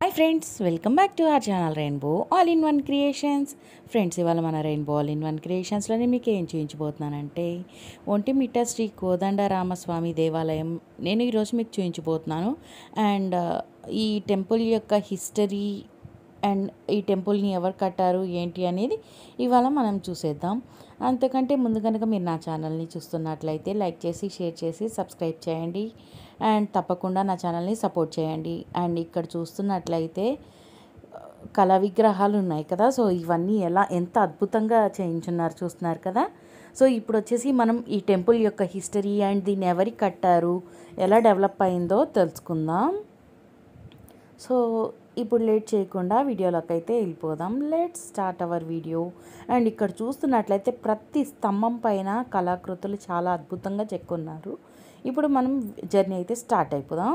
hi friends welcome back to our channel rainbow all in one creations friends ఇవాళ మన rainbow all in one క్రియేషన్స్లోనే మీకు ఏం చూపించబోతున్నానంటే ఒంటిమిట్ట శ్రీ కోదండరామస్వామి దేవాలయం నేను ఈరోజు మీకు చూపించబోతున్నాను అండ్ ఈ టెంపుల్ యొక్క హిస్టరీ అండ్ ఈ టెంపుల్ని ఎవరు కట్టారు ఏంటి అనేది ఇవాళ మనం చూసేద్దాం అంతకంటే ముందు కనుక మీరు నా ఛానల్ని చూస్తున్నట్లయితే లైక్ చేసి షేర్ చేసి సబ్స్క్రైబ్ చేయండి అండ్ తప్పకుండా నా ఛానల్ని సపోర్ట్ చేయండి అండ్ ఇక్కడ చూస్తున్నట్లయితే కళా విగ్రహాలు ఉన్నాయి కదా సో ఇవన్నీ ఎలా ఎంత అద్భుతంగా చేయించున్నారు చూస్తున్నారు కదా సో ఇప్పుడు వచ్చేసి మనం ఈ టెంపుల్ యొక్క హిస్టరీ అండ్ దీన్ని ఎవరికి కట్టారు ఎలా డెవలప్ అయిందో తెలుసుకుందాం సో ఇప్పుడు లేట్ చేయకుండా వీడియోలోకి అయితే వెళ్ళిపోదాం let start our video and ఇక్కడ చూస్తున్నట్లయితే ప్రతి స్తంభం పైన కళాకృతులు చాలా అద్భుతంగా చెక్కున్నారు ఇప్పుడు మనం జర్నీ అయితే స్టార్ట్ అయిపోదాం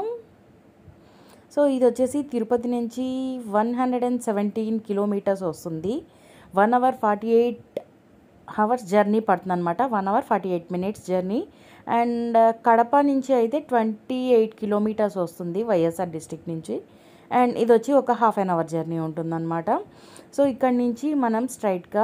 సో ఇది వచ్చేసి తిరుపతి నుంచి one hundred and seventeen kilometres వస్తుంది one hour forty eight hours journey పడుతుంది అనమాట one hour forty eight minutes journey and Kadapa నుంచి అయితే ట్వంటీ ఎయిట్ కిలోమీటర్స్ వస్తుంది వైఎస్ఆర్ డిస్టిక్ నుంచి అండ్ ఇది వచ్చి ఒక హాఫ్ అన్ అవర్ జర్నీ ఉంటుందన్నమాట సో ఇక్కడ నుంచి మనం స్ట్రైట్గా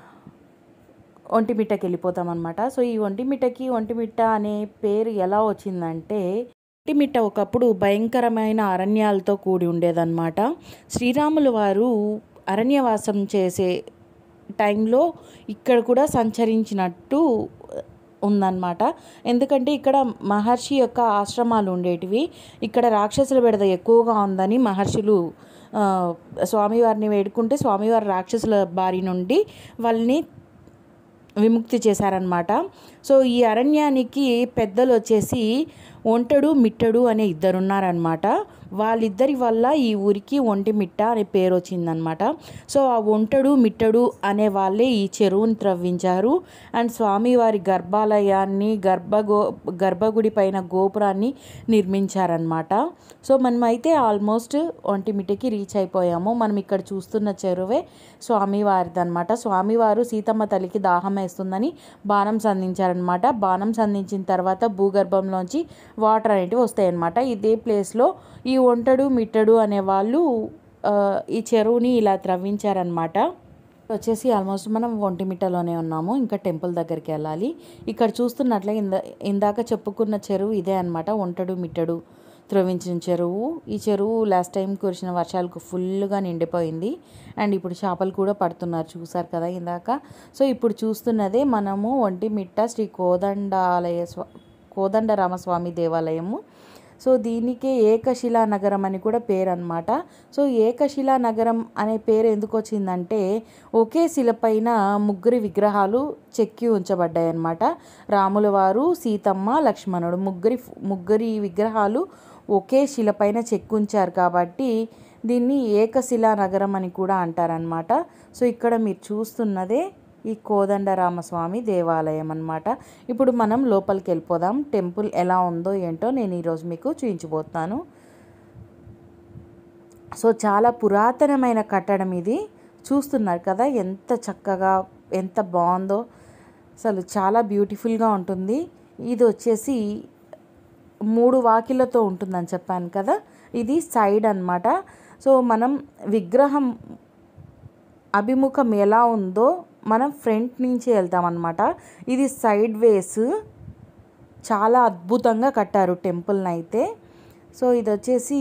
ఒంటిమిట్టకి వెళ్ళిపోతాం అనమాట సో ఈ ఒంటిమిట్టకి ఒంటిమిట్ట అనే పేరు ఎలా వచ్చిందంటే ఒంటిమిట్ట ఒకప్పుడు భయంకరమైన అరణ్యాలతో కూడి ఉండేదన్నమాట శ్రీరాములు వారు అరణ్యవాసం చేసే టైంలో ఇక్కడ కూడా సంచరించినట్టు ఉందన్నమాట ఎందుకంటే ఇక్కడ మహర్షి యొక్క ఆశ్రమాలు ఉండేటివి ఇక్కడ రాక్షసుల బెడద ఎక్కువగా ఉందని మహర్షులు స్వామివారిని వేడుకుంటే స్వామివారి రాక్షసుల బారి నుండి వాళ్ళని విముక్తి చేశారనమాట సో ఈ అరణ్యానికి పెద్దలు వచ్చేసి ఒంటడు మిట్టడు అనే ఇద్దరు ఉన్నారనమాట వాళ్ళిద్దరి వల్ల ఈ ఊరికి ఒంటిమిట్ట అనే పేరు వచ్చిందనమాట సో ఆ ఒంటడు మిట్టడు అనే వాళ్ళే ఈ చెరువుని త్రవ్వించారు అండ్ స్వామివారి గర్భాలయాన్ని గర్భగో గర్భగుడి పైన గోపురాన్ని నిర్మించారనమాట సో మనమైతే ఆల్మోస్ట్ ఒంటిమిట్టకి రీచ్ అయిపోయాము మనం ఇక్కడ చూస్తున్న చెరువే స్వామివారిది అనమాట స్వామివారు సీతమ్మ తల్లికి దాహం వేస్తుందని బాణం సంధించారనమాట బాణం సంధించిన తర్వాత భూగర్భంలోంచి వాటర్ అనేటివి వస్తాయన్నమాట ఇదే ప్లేస్లో ఈ ఒంటడు మిట్టడు అనే వాళ్ళు ఈ చెరువుని ఇలా త్రవ్వించారనమాట వచ్చేసి ఆల్మోస్ట్ మనం ఒంటిమిట్టలోనే ఉన్నాము ఇంకా టెంపుల్ దగ్గరికి వెళ్ళాలి ఇక్కడ చూస్తున్నట్లే ఇందా ఇందాక చెప్పుకున్న చెరువు ఇదే అనమాట ఒంటడు మిట్టడు త్రవ్వించిన చెరువు ఈ చెరువు లాస్ట్ టైం కురిసిన వర్షాలకు ఫుల్గా నిండిపోయింది అండ్ ఇప్పుడు చేపలు కూడా పడుతున్నారు చూసారు కదా ఇందాక సో ఇప్పుడు చూస్తున్నదే మనము ఒంటిమిట్ట శ్రీ కోదండాలయ స్వా కోదండరామస్వామి దేవాలయము సో దీనికే ఏకశిలా నగరం అని కూడా పేరు అనమాట సో ఏకశిలా నగరం అనే పేరు ఎందుకు వచ్చిందంటే ఒకే శిలపైన ముగ్గురి విగ్రహాలు చెక్కి ఉంచబడ్డాయి అన్నమాట రాముల వారు సీతమ్మ లక్ష్మణుడు ముగ్గురి ముగ్గురి విగ్రహాలు ఒకే శిలపైన చెక్కుంచారు కాబట్టి దీన్ని ఏకశిలా నగరం అని కూడా అంటారనమాట సో ఇక్కడ మీరు చూస్తున్నదే ఈ కోదండరామస్వామి దేవాలయం అనమాట ఇప్పుడు మనం లోపలికి వెళ్ళిపోదాం టెంపుల్ ఎలా ఉందో ఏంటో నేను ఈరోజు మీకు చూపించబోతున్నాను సో చాలా పురాతనమైన కట్టడం ఇది చూస్తున్నారు కదా ఎంత చక్కగా ఎంత బాగుందో అసలు చాలా బ్యూటిఫుల్గా ఉంటుంది ఇది వచ్చేసి మూడు వాకిలతో ఉంటుందని చెప్పాను కదా ఇది సైడ్ అనమాట సో మనం విగ్రహం అభిముఖం ఎలా ఉందో మనం ఫ్రంట్ నుంచి వెళ్తామన్నమాట ఇది సైడ్ వేస్ చాలా అద్భుతంగా కట్టారు టెంపుల్ని అయితే సో ఇది వచ్చేసి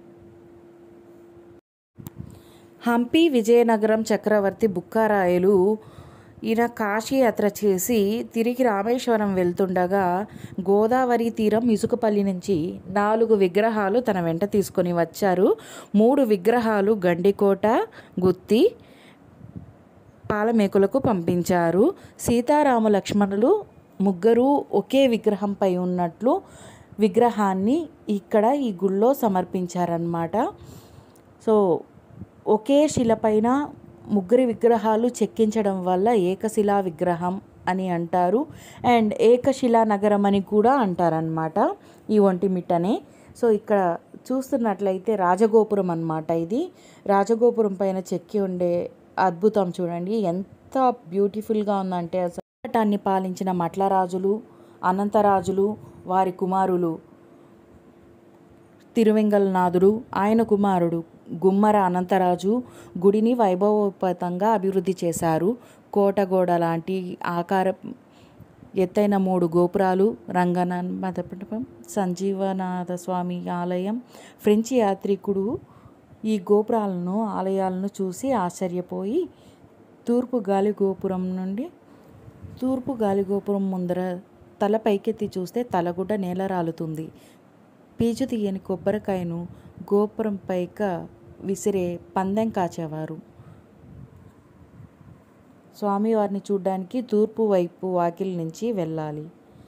హంపి విజయనగరం చక్రవర్తి బుక్కారాయలు ఈయన కాశీ యాత్ర చేసి తిరిగి రామేశ్వరం వెళ్తుండగా గోదావరి తీరం ఇసుకపల్లి నుంచి నాలుగు విగ్రహాలు తన వెంట తీసుకొని వచ్చారు మూడు విగ్రహాలు గండికోట గుత్తి పాలమేకులకు పంపించారు సీతారామ లక్ష్మణులు ముగ్గురు ఒకే విగ్రహంపై ఉన్నట్లు విగ్రహాన్ని ఇక్కడ ఈ గుళ్ళో సమర్పించారన్నమాట సో ఒకే శిలపైన ముగ్గురి విగ్రహాలు చెక్కించడం వల్ల ఏకశిలా విగ్రహం అని అంటారు అండ్ ఏకశిలా నగరం అని కూడా అంటారనమాట ఈ ఒంటిమిట్టనే సో ఇక్కడ చూస్తున్నట్లయితే రాజగోపురం అన్నమాట ఇది రాజగోపురం పైన చెక్కి ఉండే అద్భుతం చూడండి ఎంత బ్యూటిఫుల్గా ఉందంటే అసలు పాలించిన మట్లరాజులు అనంతరాజులు వారి కుమారులు తిరువెంగళనాథుడు ఆయన కుమారుడు గుమ్మర అనంతరాజు గుడిని వైభవోపేతంగా అభివృద్ధి చేశారు కోట గోడ లాంటి ఆకార ఎత్తైన మూడు గోపురాలు రంగనాథ మండపం సంజీవనాథ స్వామి ఆలయం ఫ్రెంచ్ యాత్రికుడు ఈ గోపురాలను ఆలయాలను చూసి ఆశ్చర్యపోయి తూర్పు గాలి గోపురం నుండి తూర్పు గాలి గోపురం ముందర తల పైకెత్తి చూస్తే తలగుడ్డ నేల రాలుతుంది పీచు తీయని కొబ్బరికాయను గోపురం పైక విసిరే పందెం కాచేవారు స్వామివారిని చూడ్డానికి తూర్పు వైపు వాకిలి నుంచి వెళ్ళాలి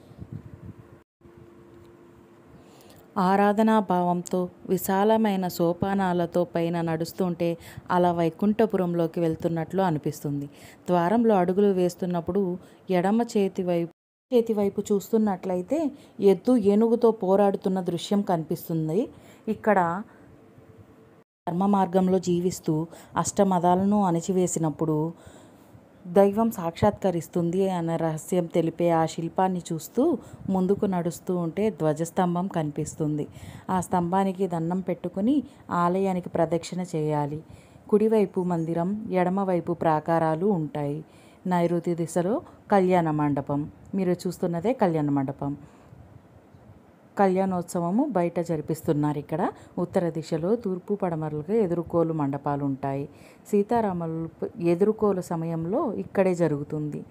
ఆరాధనా భావంతో విశాలమైన సోపానాలతో పైన నడుస్తుంటే అలా వైకుంఠపురంలోకి వెళ్తున్నట్లు అనిపిస్తుంది ద్వారంలో అడుగులు వేస్తున్నప్పుడు ఎడమ చేతి వైపు చేతి వైపు చూస్తున్నట్లయితే ఎద్దు ఏనుగుతో పోరాడుతున్న దృశ్యం కనిపిస్తుంది ఇక్కడ ధర్మ మార్గంలో జీవిస్తూ అష్టమదాలను అణిచివేసినప్పుడు దైవం సాక్షాత్కరిస్తుంది అన్న రహస్యం తెలిపే ఆ శిల్పాన్ని చూస్తూ ముందుకు నడుస్తూ ఉంటే ధ్వజస్తంభం కనిపిస్తుంది ఆ స్తంభానికి దండం పెట్టుకుని ఆలయానికి ప్రదక్షిణ చేయాలి కుడివైపు మందిరం ఎడమవైపు ప్రాకారాలు ఉంటాయి నైరుతి దిశలో కళ్యాణ మండపం మీరు చూస్తున్నదే కళ్యాణ మండపం కళ్యాణోత్సవము బయట జరిపిస్తున్నారు ఇక్కడ ఉత్తర దిశలో తూర్పు పడమరలుగా ఎదురుకోలు మండపాలు ఉంటాయి సీతారాములు ఎదురుకోలు సమయంలో ఇక్కడే జరుగుతుంది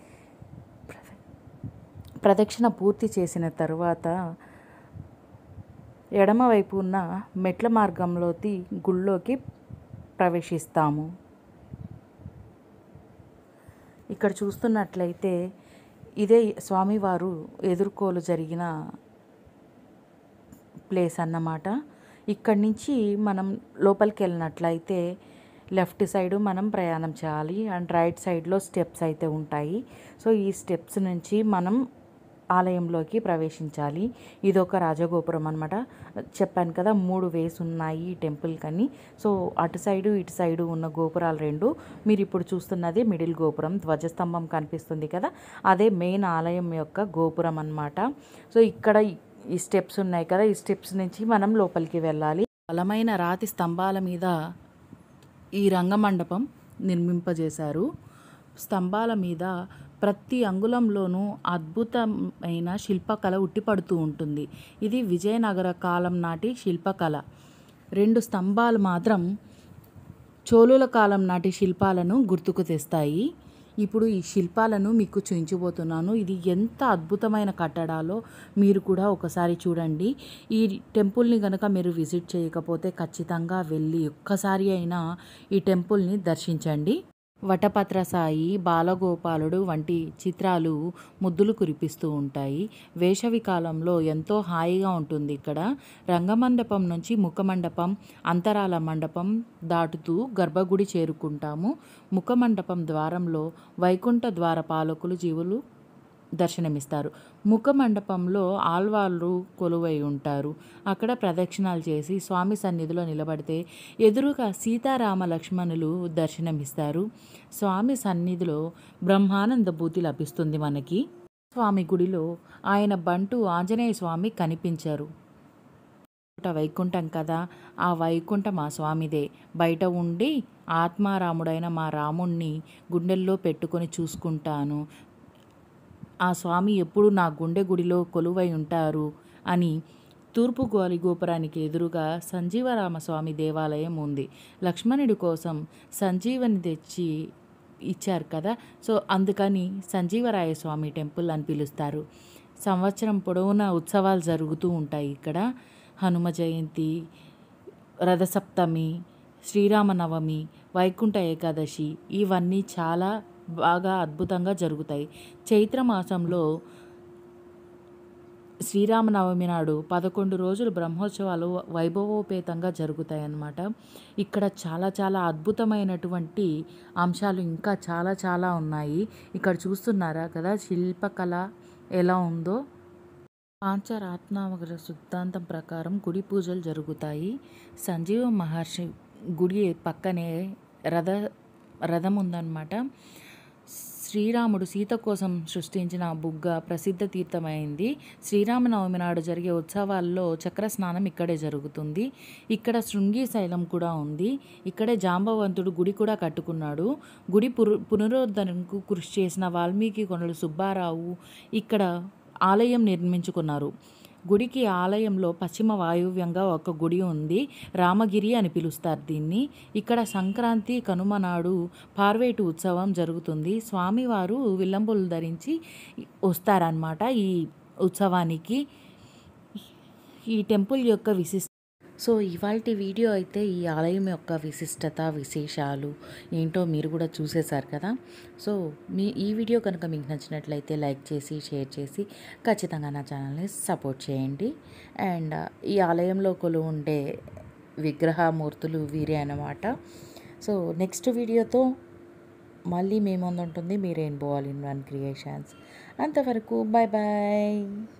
ప్రదక్షిణ పూర్తి చేసిన తర్వాత ఎడమవైపు ఉన్న మెట్ల మార్గంలోకి గుళ్ళోకి ప్రవేశిస్తాము ఇక్కడ చూస్తున్నట్లయితే ఇదే స్వామివారు ఎదుర్కోలు జరిగిన ప్లేస్ అన్నమాట ఇక్కడి నుంచి మనం లోపలికి వెళ్ళినట్లయితే లెఫ్ట్ సైడ్ మనం ప్రయాణం చేయాలి అండ్ రైట్ సైడ్లో స్టెప్స్ అయితే ఉంటాయి సో ఈ స్టెప్స్ నుంచి మనం ఆలయంలోకి ప్రవేశించాలి ఇది ఒక రాజగోపురం అనమాట చెప్పాను కదా మూడు వేస్ ఉన్నాయి ఈ టెంపుల్ కని సో అటు సైడు ఇటు సైడు ఉన్న గోపురాలు రెండు మీరు ఇప్పుడు చూస్తున్నది మిడిల్ గోపురం ధ్వజస్తంభం కనిపిస్తుంది కదా అదే మెయిన్ ఆలయం యొక్క గోపురం అన్నమాట సో ఇక్కడ ఈ స్టెప్స్ ఉన్నాయి కదా ఈ స్టెప్స్ నుంచి మనం లోపలికి వెళ్ళాలి బలమైన రాతి స్తంభాల మీద ఈ రంగమండపం నిర్మింపజేశారు స్తంభాల మీద ప్రతి అంగుళంలోనూ అద్భుతమైన శిల్పకళ ఉట్టిపడుతూ ఉంటుంది ఇది విజయనగర కాలం నాటి శిల్పకళ రెండు స్తంభాలు మాత్రం చోళుల కాలం నాటి శిల్పాలను గుర్తుకు తెస్తాయి ఇప్పుడు ఈ శిల్పాలను మీకు చూపించబోతున్నాను ఇది ఎంత అద్భుతమైన కట్టడాలో మీరు కూడా ఒకసారి చూడండి ఈ టెంపుల్ని కనుక మీరు విజిట్ చేయకపోతే ఖచ్చితంగా వెళ్ళి ఒక్కసారి అయినా ఈ టెంపుల్ని దర్శించండి వటపత్ర సాయి బాలగోపాలుడు వంటి చిత్రాలు ముద్దులు కురిపిస్తూ ఉంటాయి వేసవి కాలంలో ఎంతో హాయిగా ఉంటుంది ఇక్కడ రంగమండపం నుంచి ముఖమండపం అంతరాల మండపం దాటుతూ గర్భగుడి చేరుకుంటాము ముఖమండపం ద్వారంలో వైకుంఠ ద్వార పాలకులు జీవులు దర్శనమిస్తారు ముఖ మండపంలో ఆల్వాళ్ళు కొలువై ఉంటారు అక్కడ ప్రదక్షిణాలు చేసి స్వామి సన్నిధిలో నిలబడితే ఎదురుగా సీతారామ లక్ష్మణులు దర్శనమిస్తారు స్వామి సన్నిధిలో బ్రహ్మానంద భూతి లభిస్తుంది మనకి స్వామి గుడిలో ఆయన బంటు ఆంజనేయ స్వామి కనిపించారు వైకుంఠం కదా ఆ వైకుంఠం మా స్వామిదే బయట ఉండి ఆత్మారాముడైన మా రాముణ్ణి గుండెల్లో పెట్టుకొని చూసుకుంటాను ఆ స్వామి ఎప్పుడు నా గుండె గుడిలో కొలువై ఉంటారు అని తూర్పు గోలి గోపురానికి ఎదురుగా సంజీవరామస్వామి దేవాలయం ఉంది లక్ష్మణుడి కోసం సంజీవని తెచ్చి ఇచ్చారు కదా సో అందుకని సంజీవరాయ స్వామి టెంపుల్ అని పిలుస్తారు సంవత్సరం పొడవునా ఉత్సవాలు జరుగుతూ ఉంటాయి ఇక్కడ హనుమ జయంతి రథసప్తమి శ్రీరామనవమి వైకుంఠ ఏకాదశి ఇవన్నీ చాలా బాగా అద్భుతంగా జరుగుతాయి చైత్ర మాసంలో శ్రీరామనవమి నాడు పదకొండు రోజులు బ్రహ్మోత్సవాలు వైభవోపేతంగా జరుగుతాయి అన్నమాట ఇక్కడ చాలా చాలా అద్భుతమైనటువంటి అంశాలు ఇంకా చాలా చాలా ఉన్నాయి ఇక్కడ చూస్తున్నారా కదా శిల్పకళ ఎలా ఉందో పాంచరాత్మావగర సిద్ధాంతం ప్రకారం గుడి పూజలు జరుగుతాయి సంజీవ మహర్షి గుడి పక్కనే రథ రథం ఉందన్నమాట శ్రీరాముడు సీత కోసం సృష్టించిన బుగ్గ ప్రసిద్ధ తీర్థమైంది శ్రీరామనవమి నాడు జరిగే ఉత్సవాల్లో చక్ర స్నానం ఇక్కడే జరుగుతుంది ఇక్కడ శృంగి శైలం కూడా ఉంది ఇక్కడే జాంబవంతుడు గుడి కూడా కట్టుకున్నాడు గుడి పురు పునరుద్ధరణకు కృషి చేసిన వాల్మీకి కొనలు సుబ్బారావు ఇక్కడ ఆలయం నిర్మించుకున్నారు గుడికి ఆలయంలో పశ్చిమ వాయువ్యంగా ఒక గుడి ఉంది రామగిరి అని పిలుస్తారు దీన్ని ఇక్కడ సంక్రాంతి కనుమ నాడు పార్వేటు ఉత్సవం జరుగుతుంది స్వామివారు విల్లంబులు ధరించి వస్తారనమాట ఈ ఉత్సవానికి ఈ టెంపుల్ యొక్క విశిష్ట సో ఇవాళ వీడియో అయితే ఈ ఆలయం యొక్క విశిష్టత విశేషాలు ఏంటో మీరు కూడా చూసేశారు కదా సో మీ ఈ వీడియో కనుక మీకు నచ్చినట్లయితే లైక్ చేసి షేర్ చేసి ఖచ్చితంగా నా ఛానల్ని సపోర్ట్ చేయండి అండ్ ఈ ఆలయంలో కొలు ఉండే విగ్రహమూర్తులు వీరే అన్నమాట సో నెక్స్ట్ వీడియోతో మళ్ళీ మీ ముందు ఉంటుంది మీ rainbow all in one creations అంతవరకు బాయ్ బాయ్